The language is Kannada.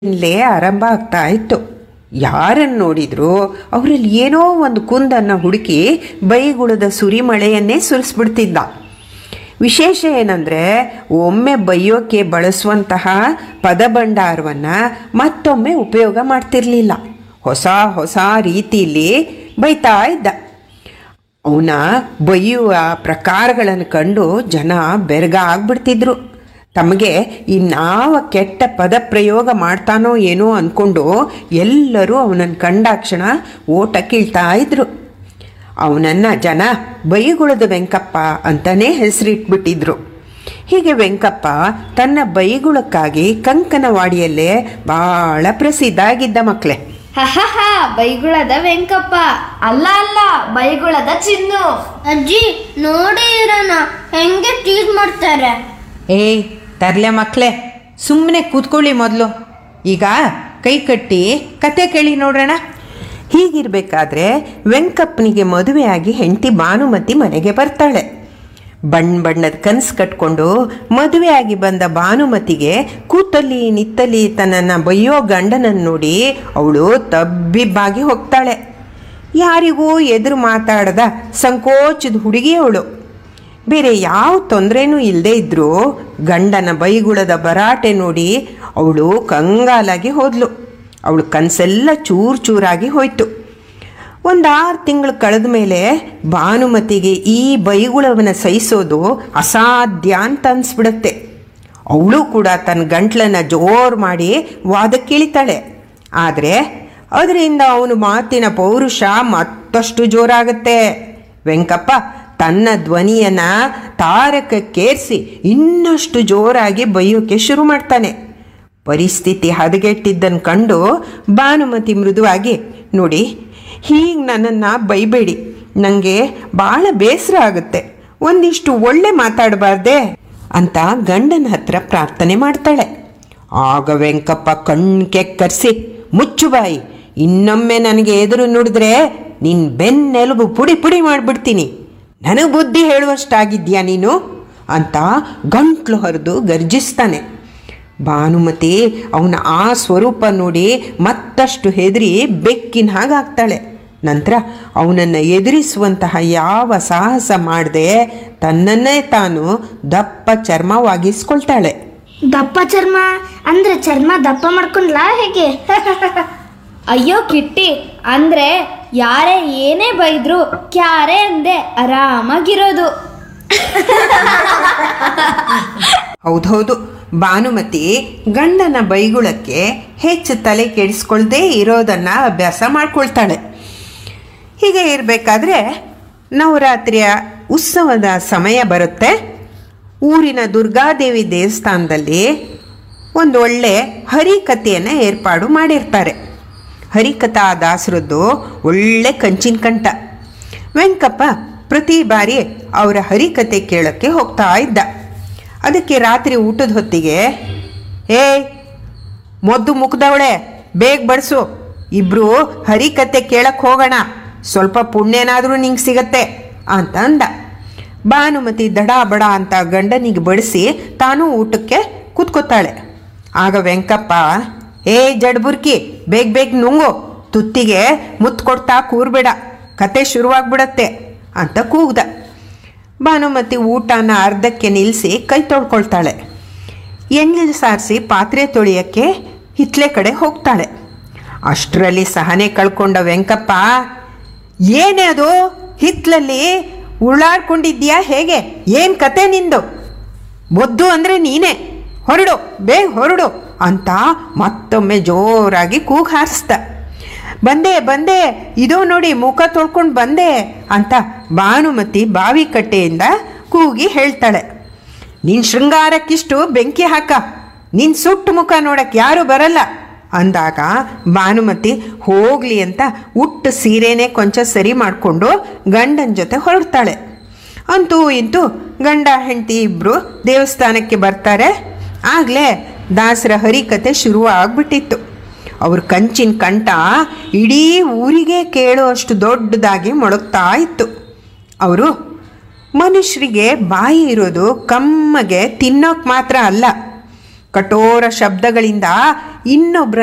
ಇಲ್ಲೇ ಆರಂಭ ಆಗ್ತಾ ಇತ್ತು ಯಾರನ್ನು ನೋಡಿದ್ರು ಅವರಲ್ಲಿ ಏನೋ ಒಂದು ಕುಂದನ್ನು ಹುಡುಕಿ ಬೈಗುಳದ ಸುರಿಮಳೆಯನ್ನೇ ಸುರಿಸ್ಬಿಡ್ತಿದ್ದ ವಿಶೇಷ ಏನಂದರೆ ಒಮ್ಮೆ ಬೈಯೋಕೆ ಬಳಸುವಂತಹ ಪದಭಂಡಾರವನ್ನು ಮತ್ತೊಮ್ಮೆ ಉಪಯೋಗ ಮಾಡ್ತಿರ್ಲಿಲ್ಲ ಹೊಸ ಹೊಸ ರೀತಿಯಲ್ಲಿ ಬೈತಾ ಇದ್ದ ಅವನ ಬೈಯುವ ಪ್ರಕಾರಗಳನ್ನು ಕಂಡು ಜನ ಬೆರಗ ಆಗ್ಬಿಡ್ತಿದ್ರು ತಮಗೆ ಇನ್ನಾವ ಕೆಟ್ಟ ಪದ ಪ್ರಯೋಗ ಮಾಡ್ತಾನೋ ಏನೋ ಅಂದ್ಕೊಂಡು ಎಲ್ಲರೂ ಅವನನ್ನು ಕಂಡಾಕ್ಷಣ ಓಟ ಕೀಳ್ತಾ ಇದ್ರು ಅವನನ್ನು ಜನ ಬೈಗುಳದ ವೆಂಕಪ್ಪ ಅಂತಲೇ ಹೆಸರಿಟ್ಬಿಟ್ಟಿದ್ರು ಹೀಗೆ ವೆಂಕಪ್ಪ ತನ್ನ ಬೈಗುಳಕ್ಕಾಗಿ ಕಂಕನವಾಡಿಯಲ್ಲೇ ಭಾಳ ಪ್ರಸಿದ್ಧ ಆಗಿದ್ದ ಮಕ್ಕಳೇ ಹಹಹ ಬೈಗುಳದ ವೆಂಕಪ್ಪ ಅಲ್ಲ ಅಲ್ಲ ಬೈಗುಳದ ಚಿನ್ನು ಅಜ್ಜಿ ನೋಡಿ ಇರೋಣ ಹೆಂಗೆ ಟೀಸ್ ಮಾಡ್ತಾರೆ ಏಯ್ ತರ್ಲೆ ಮಕ್ಕಳೇ ಸುಮ್ಮನೆ ಕೂತ್ಕೊಳ್ಳಿ ಮೊದಲು ಈಗ ಕೈ ಕಟ್ಟಿ ಕತೆ ಕೇಳಿ ನೋಡೋಣ ಹೀಗಿರಬೇಕಾದ್ರೆ ವೆಂಕಪ್ಪನಿಗೆ ಮದುವೆಯಾಗಿ ಹೆಂಡತಿ ಭಾನುಮತಿ ಮನೆಗೆ ಬರ್ತಾಳೆ ಬಣ್ಣ ಬಣ್ಣದ ಕನಸು ಕಟ್ಕೊಂಡು ಮದುವೆಯಾಗಿ ಬಂದ ಭಾನುಮತಿಗೆ ಕೂತಲ್ಲಿ ನಿತ್ತಲ್ಲಿ ತನ್ನನ್ನು ಬೈಯೋ ಗಂಡನನ್ನು ನೋಡಿ ಅವಳು ತಬ್ಬಿಬ್ಬಾಗಿ ಹೋಗ್ತಾಳೆ ಯಾರಿಗೂ ಎದುರು ಮಾತಾಡದ ಸಂಕೋಚದ ಹುಡುಗಿ ಅವಳು ಬೇರೆ ಯಾವ ತೊಂದರೆನೂ ಇಲ್ಲದೇ ಇದ್ರೂ ಗಂಡನ ಬೈಗುಳದ ಭರಾಟೆ ನೋಡಿ ಅವಳು ಕಂಗಾಲಾಗಿ ಹೋದ್ಲು ಅವಳು ಕನಸೆಲ್ಲ ಚೂರು ಚೂರಾಗಿ ಹೋಯ್ತು ಒಂದು ಆರು ತಿಂಗಳು ಕಳೆದ ಮೇಲೆ ಭಾನುಮತಿಗೆ ಈ ಬೈಗುಳವನ್ನ ಸಹಿಸೋದು ಅಸಾಧ್ಯ ಅಂತ ಅನ್ಸ್ಬಿಡತ್ತೆ ಅವಳು ಕೂಡ ತನ್ನ ಗಂಟ್ಲನ್ನು ಜೋರು ಮಾಡಿ ವಾದಕ್ಕಿಳಿತಾಳೆ ಆದರೆ ಅದರಿಂದ ಅವನು ಮಾತಿನ ಪೌರುಷ ಮತ್ತಷ್ಟು ಜೋರಾಗತ್ತೆ ವೆಂಕಪ್ಪ ತನ್ನ ಧ್ವನಿಯನ್ನು ತಾರಕಕ್ಕೇರಿಸಿ ಇನ್ನಷ್ಟು ಜೋರಾಗಿ ಬೈಯೋಕೆ ಶುರು ಮಾಡ್ತಾನೆ ಪರಿಸ್ಥಿತಿ ಹದಗೆಟ್ಟಿದ್ದನ್ನು ಕಂಡು ಭಾನುಮತಿ ಮೃದುವಾಗಿ ನೋಡಿ ಹೀಗೆ ನನ್ನನ್ನು ಬೈಬೇಡಿ ನನಗೆ ಭಾಳ ಬೇಸರ ಆಗುತ್ತೆ ಒಂದಿಷ್ಟು ಒಳ್ಳೆ ಮಾತಾಡಬಾರ್ದೆ ಅಂತ ಗಂಡನ ಹತ್ರ ಪ್ರಾರ್ಥನೆ ಮಾಡ್ತಾಳೆ ಆಗ ವೆಂಕಪ್ಪ ಕಣ್ಣು ಕೆಕ್ಕರಿಸಿ ಮುಚ್ಚು ಬಾಯಿ ಇನ್ನೊಮ್ಮೆ ನನಗೆ ಎದುರು ನುಡಿದ್ರೆ ನಿನ್ನ ಬೆನ್ನೆಲುಬು ಪುಡಿ ಪುಡಿ ಮಾಡಿಬಿಡ್ತೀನಿ ನನಗೆ ಬುದ್ಧಿ ಹೇಳುವಷ್ಟಾಗಿದ್ಯಾ ನೀನು ಅಂತ ಗಂಟ್ಲು ಹರಿದು ಗರ್ಜಿಸ್ತಾನೆ ಭಾನುಮತಿ ಅವನ ಆ ಸ್ವರೂಪ ನೋಡಿ ಮತ್ತಷ್ಟು ಹೆದರಿ ಬೆಕ್ಕಿನ ಹಾಗಾಗ್ತಾಳೆ ನಂತರ ಅವನನ್ನು ಎದುರಿಸುವಂತಹ ಯಾವ ಸಾಹಸ ಮಾಡದೆ ತನ್ನನ್ನೇ ತಾನು ದಪ್ಪ ಚರ್ಮವಾಗಿಸ್ಕೊಳ್ತಾಳೆ ದಪ್ಪ ಚರ್ಮ ಅಂದ್ರೆ ಚರ್ಮ ದಪ್ಪ ಮಾಡ್ಕೊಂಡ್ಲಾ ಹೇಗೆ ಅಯ್ಯೋ ಕಿಟ್ಟಿ ಅಂದ್ರೆ ಯಾರೇ ಏನೇ ಬೈದ್ರು ಕ್ಯಾರೆ ಅಂದೆ ಆರಾಮಾಗಿರೋದು ಹೌದೌದು ಭಾನುಮತಿ ಗಂಡನ ಬೈಗುಳಕ್ಕೆ ಹೆಚ್ಚು ತಲೆ ಕೆಡಿಸ್ಕೊಳ್ದೇ ಇರೋದನ್ನು ಅಭ್ಯಾಸ ಮಾಡ್ಕೊಳ್ತಾಳೆ ಹೀಗೆ ಇರಬೇಕಾದ್ರೆ ನವರಾತ್ರಿಯ ಉತ್ಸವದ ಸಮಯ ಬರುತ್ತೆ ಊರಿನ ದುರ್ಗಾದೇವಿ ದೇವಸ್ಥಾನದಲ್ಲಿ ಒಂದು ಒಳ್ಳೆ ಹರಿಕಥೆಯನ್ನು ಏರ್ಪಾಡು ಮಾಡಿರ್ತಾರೆ ಹರಿಕಥಾ ದಾಸರದ್ದು ಒಳ್ಳೆ ಕಂಚಿನ ಕಂಠ ವೆಂಕಪ್ಪ ಪ್ರತಿ ಬಾರಿ ಅವರ ಹರಿಕತೆ ಕೇಳೋಕ್ಕೆ ಹೋಗ್ತಾ ಇದ್ದ ಅದಕ್ಕೆ ರಾತ್ರಿ ಊಟದ ಹೊತ್ತಿಗೆ ಏಯ್ ಮೊದ್ದು ಮುಗ್ದವಳೆ ಬೇಗ ಬಡಿಸು ಇಬ್ರು ಹರಿಕತೆ ಕೇಳಕ್ಕೆ ಹೋಗೋಣ ಸ್ವಲ್ಪ ಪುಣ್ಯನಾದರೂ ನಿಂಗೆ ಸಿಗತ್ತೆ ಅಂತ ಅಂದ ಭಾನುಮತಿ ದಡ ಬಡ ಅಂತ ಗಂಡನಿಗೆ ಬಡಿಸಿ ತಾನೂ ಊಟಕ್ಕೆ ಕೂತ್ಕೋತಾಳೆ ಆಗ ವೆಂಕಪ್ಪ ಏ ಜಡ್ಬುರ್ಕಿ ಬೇಗ ಬೇಗ ನುಂಗು ತುತ್ತಿಗೆ ಮುತ್ತು ಕೊಡ್ತಾ ಕೂರ್ಬೇಡ ಕತೆ ಶುರುವಾಗ್ಬಿಡತ್ತೆ ಅಂತ ಕೂಗ್ದ ಭಾನುಮತಿ ಊಟನ ಅರ್ಧಕ್ಕೆ ನಿಲ್ಲಿಸಿ ಕೈ ತೊಳ್ಕೊಳ್ತಾಳೆ ಎಣ್ಣೆಲಿ ಸಾರಿಸಿ ಪಾತ್ರೆ ತೊಳೆಯೋಕ್ಕೆ ಹಿತ್ಲೆ ಕಡೆ ಹೋಗ್ತಾಳೆ ಅಷ್ಟರಲ್ಲಿ ಸಹನೆ ಕಳ್ಕೊಂಡ ವೆಂಕಪ್ಪ ಏನೇ ಅದು ಹಿತ್ಲಲ್ಲಿ ಉರುಳಾಡ್ಕೊಂಡಿದ್ಯಾ ಹೇಗೆ ಏನು ಕತೆ ನಿಂದು ಮೊದ್ದು ಅಂದರೆ ನೀನೇ ಹೊರಡು ಬೇಗ ಹೊರಡು ಅಂತ ಮತ್ತೊಮ್ಮೆ ಜೋರಾಗಿ ಕೂಗು ಹಾರಿಸ್ದ ಬಂದೆ ಬಂದೆ ಇದೋ ನೋಡಿ ಮುಖ ತೊಳ್ಕೊಂಡು ಬಂದೆ ಅಂತ ಭಾನುಮತಿ ಬಾವಿ ಕಟ್ಟೆಯಿಂದ ಕೂಗಿ ಹೇಳ್ತಾಳೆ ನಿನ್ನ ಶೃಂಗಾರಕ್ಕಿಷ್ಟು ಬೆಂಕಿ ಹಾಕ ನಿನ್ನ ಸುಟ್ಟು ಮುಖ ನೋಡಕ್ಕೆ ಯಾರೂ ಬರಲ್ಲ ಅಂದಾಗ ಭಾನುಮತಿ ಹೋಗಲಿ ಅಂತ ಉಟ್ಟು ಸೀರೆನೇ ಕೊಂಚ ಸರಿ ಮಾಡಿಕೊಂಡು ಗಂಡನ ಜೊತೆ ಹೊರಡ್ತಾಳೆ ಅಂತೂ ಇಂತೂ ಗಂಡ ಹೆಂಡತಿ ಇಬ್ಬರು ದೇವಸ್ಥಾನಕ್ಕೆ ಬರ್ತಾರೆ ಆಗಲೇ ದಾಸರ ಹರಿಕತೆ ಶುರು ಆಗ್ಬಿಟ್ಟಿತ್ತು ಅವ್ರ ಕಂಚಿನ ಕಂಠ ಇಡೀ ಊರಿಗೆ ಕೇಳುವಷ್ಟು ದೊಡ್ಡದಾಗಿ ಮೊಳಗ್ತಾ ಇತ್ತು ಅವರು ಮನುಷ್ಯರಿಗೆ ಬಾಯಿ ಇರೋದು ಕಮ್ಮಗೆ ತಿನ್ನೋಕೆ ಮಾತ್ರ ಅಲ್ಲ ಕಠೋರ ಶಬ್ದಗಳಿಂದ ಇನ್ನೊಬ್ಬರ